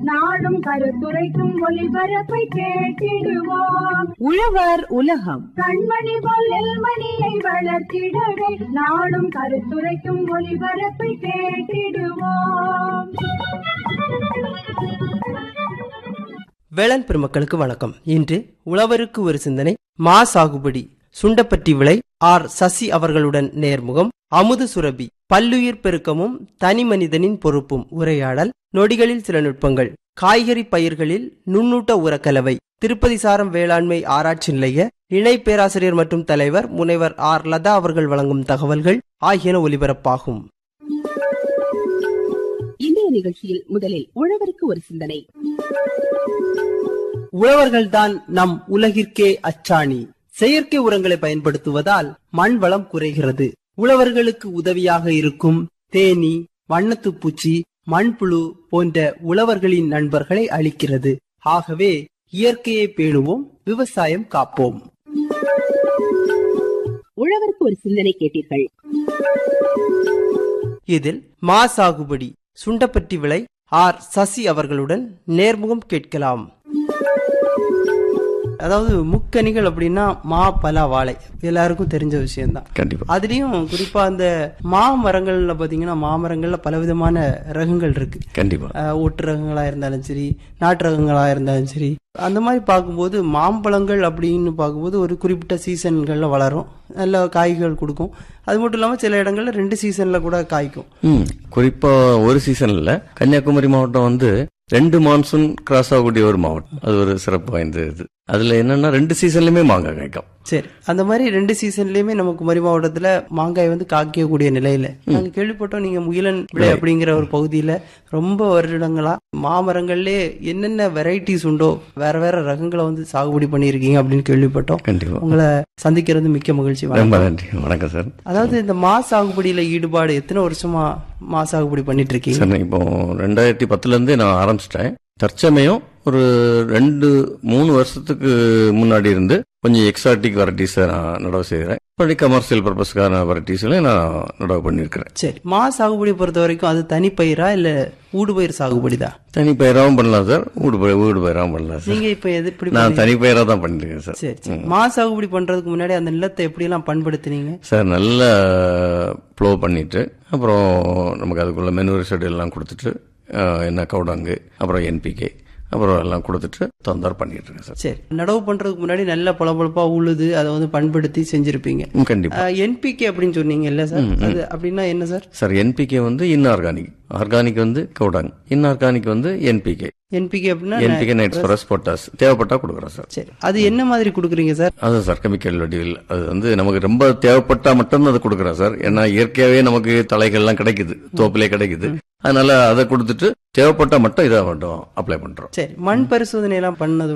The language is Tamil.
நாடும் கருத்துரைக்கும் ஒளிபரப்பை கேட்டிடுவோம் உழவர் உலகம் கண்மணி போல் மணியை வளர்த்திடவே நாடும் கருத்துரைக்கும் ஒளிபரப்பை கேட்டிடுவோம் வேளாண் பெருமக்களுக்கு வணக்கம் இன்று உழவருக்கு ஒரு சிந்தனை மா சாகுபடி சுண்டப்பட்டி விளை ஆர் சசி அவர்களுடன் நேர்முகம் அமுது சுரபி பல்லுயிர் பெருக்கமும் தனி மனிதனின் பொறுப்பும் உரையாடல் நொடிகளில் சில நுட்பங்கள் காய்கறி பயிர்களில் நுண்ணூட்ட உரக்கலவை திருப்பதி சாரம் வேளாண்மை ஆராய்ச்சி நிலைய இணை பேராசிரியர் மற்றும் தலைவர் முனைவர் ஆர் லதா அவர்கள் வழங்கும் தகவல்கள் ஆகியன ஒலிபரப்பாகும் இன்றைய நிகழ்ச்சியில் முதலில் உழவருக்கு ஒரு சிந்தனை உழவர்கள்தான் நம் உலகிற்கே அச்சாணி செயற்கை உரங்களை பயன்படுத்துவதால் மண் வளம் குறைகிறது உழவர்களுக்கு உதவியாக இருக்கும் தேனி வண்ணத்துப்பூச்சி மண்புழு போன்ற உழவர்களின் நண்பர்களை அளிக்கிறது ஆகவே இயற்கையை பேணுவோம் விவசாயம் காப்போம் உழவருக்கு ஒரு சிந்தனை கேட்டீர்கள் இதில் மா சாகுபடி சுண்டப்பட்டி விளை ஆர் சசி அவர்களுடன் நேர்முகம் கேட்கலாம் அதாவது முக்கனிகள் அப்படின்னா மா பலா வாழை எல்லாருக்கும் தெரிஞ்ச விஷயம்தான் கண்டிப்பா அதுலயும் குறிப்பா அந்த மாமரங்கள்ல பாத்தீங்கன்னா மாமரங்கள்ல பலவிதமான ரகங்கள் இருக்கு கண்டிப்பா அஹ், ஒட்டு ரகங்களா இருந்தாலும் சரி நாட்டு ரகங்களா இருந்தாலும் சரி அந்த மாதிரி பார்க்கும்போது மாம்பழங்கள் அப்படின்னு பார்க்கும்போது ஒரு குறிப்பிட்ட சீசன்கள்ல வளரும் நல்ல காய்கள் கொடுக்கும் அது மட்டும் இல்லாம சில இடங்கள்ல ரெண்டு சீசன்ல கூட காய்க்கும் ம் குறிப்பா ஒரு சீசன்ல கன்னியாகுமரி மாவட்டம் வந்து ரெண்டு மான்சூன் கிராஸ் ஆகக்கூடிய ஒரு மாவட்டம் அது ஒரு சிறப்பு வாய்ந்த இது அதுல என்னன்னா ரெண்டு சீசன்லயுமே மாங்காய் காய்க்கும் சரி அந்த மாதிரி ரெண்டு சீசன்லயுமே நமக்கு குமரி மாவட்டத்துல மாங்காய் வந்து காய்க்கக்கூடிய நிலையில நாங்க கேள்விப்பட்டோம் நீங்க முயலன் விளை அப்படிங்கிற ஒரு பகுதியில ரொம்ப வருடங்களா மாமரங்கள்லயே என்னென்ன வெரைட்டிஸ் உண்டோ வேற வேற ரகங்களை வந்து சாகுபடி பண்ணியிருக்கீங்க அப்படின்னு கேள்விப்பட்டோம் கண்டிப்பா உங்களை சந்திக்கிறது மிக்க மகிழ்ச்சி வணக்கம். ரொம்ப நன்றி வணக்கம் சார் அதாவது இந்த மா சாகுபடியில ஈடுபாடு எத்தனை வருஷமா மா சாகுபடி பண்ணிட்டு இருக்கீங்க சார் நான் இப்போ ரெண்டாயிரத்தி பத்துல இருந்தே நான் ஆரம்பிச்சிட்டேன் தற்சமயம் ஒரு ரெண்டு மூணு வருஷத்துக்கு முன்னாடி இருந்து கொஞ்சம் எக்ஸாட்டிக் வெரைட்டிஸை நான் நடவு செய்கிறேன் இப்படி கமர்ஷியல் பர்பஸ்க்கான வெரைட்டிஸ்ல நான் நடவு பண்ணியிருக்கிறேன் சரி மா சாகுபடி பொறுத்த வரைக்கும் அது தனிப்பயிரா இல்ல ஊடுபயிர் சாகுபடிதான் தனி பயிராகவும் பண்ணலாம் சார் வீடு பயிர் வீடு பயிராகவும் பண்ணலாம் சார் நீங்க இப்ப எது எப்படி நான் தனி பயிராக தான் பண்ணிருக்கேன் சார் சரி சரி மா சாகுபடி பண்றதுக்கு முன்னாடி அந்த நிலத்தை எப்படி எல்லாம் பண்படுத்தினீங்க சார் நல்லா ப்ளோ பண்ணிட்டு அப்புறம் நமக்கு அதுக்குள்ள மெனூர் ஷெட் எல்லாம் கொடுத்துட்டு அஹ், என்ன கவுடாங்கு அப்புறம் என்பிகே அப்புறம் எல்லாம் கொடுத்துட்டு தொந்தர் பண்ணிட்டு இருக்கேன் சார் சரி நடவு பண்றதுக்கு முன்னாடி நல்ல பளபளப்பா உழுது அதை வந்து பண்படுத்தி செஞ்சிருப்பீங்க ம், கண்டிப்பா என்பிகே அப்படின்னு சொன்னீங்க இல்ல சார் அது அப்படின்னா என்ன சார் சார் என்பிகே வந்து இன்ஆர்கானிக் ஆர்கானிக் வந்து கவுடாங் இன்ஆர்கானிக் வந்து என்பிகே என்பிகே அப்படின்னா என்பிகே நைட் ஃபரஸ் பொட்டாஸ் தேவைப்பட்டா கொடுக்குறோம் சார் சரி அது என்ன மாதிரி கொடுக்குறீங்க சார் அது சார் கெமிக்கல் வடிவில் அது வந்து நமக்கு ரொம்ப தேவைப்பட்டா மட்டும்தான் அதை கொடுக்குறோம் சார் ஏன்னா இயற்கையாவே நமக்கு தலைகள்லாம் கிடைக்குது தோப்பிலே கிடைக்குது அதனால அதை கொடுத்துட்டு தேவைப்பட்டா மட்டும் இதை மட்டும் அப்ளை பண்றோம் சரி மண் பரிசோதனை எல்லாம் பண்ணது